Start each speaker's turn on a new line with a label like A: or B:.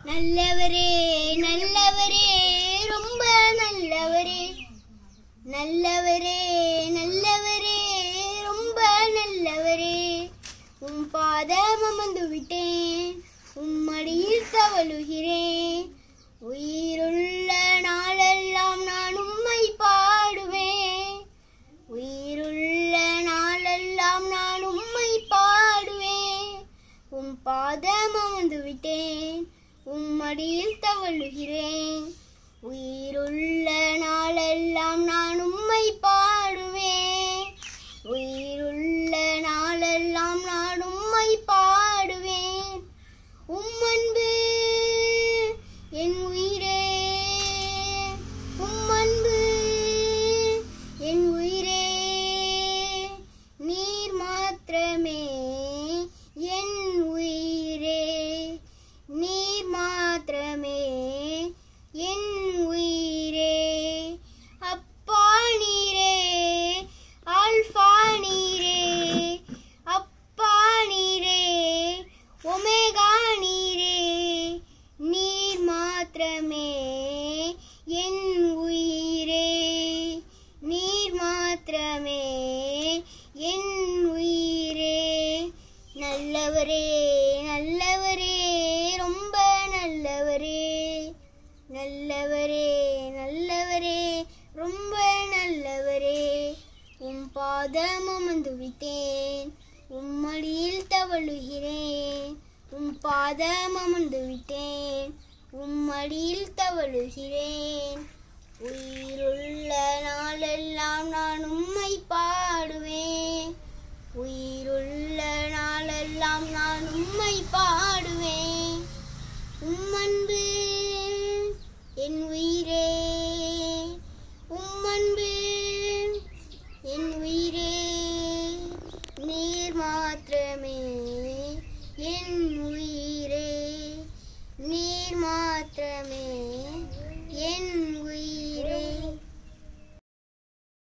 A: நல்லவரே நல்லவரே ரொம்ப நல்லவரே நல்லவரே நல்லவரே ரொம்ப நல்லவரே உம் பாதம் அமர்ந்து விட்டேன் உம்மடியில் தவழுகிறேன் உயிருள்ள நாளெல்லாம் நான் உம்மை பாடுவேன் உயிருள்ள நாளெல்லாம் நான் உம்மை பாடுவேன் உம் பாதம் அமர்ந்து விட்டேன் உம்மடியில் தவழுகிறேன் உயிருள்ள நாளெல்லாம் நான் உம்மை பாடுவேன் உயிருள்ள நாளெல்லாம் நான் உம்மை பாடுவேன் உம்மன்பு என் உயிரே உம்மன்பு என் உயிரே நீர் மாத்திரமே என் உயிரே நீர் மாத்திரமே என் உயிரே அப்பா நீரே ஆல்பா நீரே அப்பா நீரே ஒமேகா நீரே நீர் மாத்திரமே என் உயிரே நீர் மாத்திரமே என் உயிரே நல்லவரே நல்லவரே ரொம்ப நல்லவரே நல்லவரே நல்லவரே ரொம்ப நல்லவரே உம் பாதம் அமர்ந்து விட்டேன் உம்மடியில் தவழுகிறேன் உம் பாதம் அமர்ந்து விட்டேன் உம்மடியில் தவழுகிறேன் உயிருள்ள நாளெல்லாம் நான் உம்மை பாடுவேன் உயிருள்ள நாளெல்லாம் நான் உம்மை பாடுவேன் உம்மன்பு என் உயிரே உம்மன்பு என் உயிரே நீர் மாத்திரமே என் உயிரே நீர் மாத்திரமே என்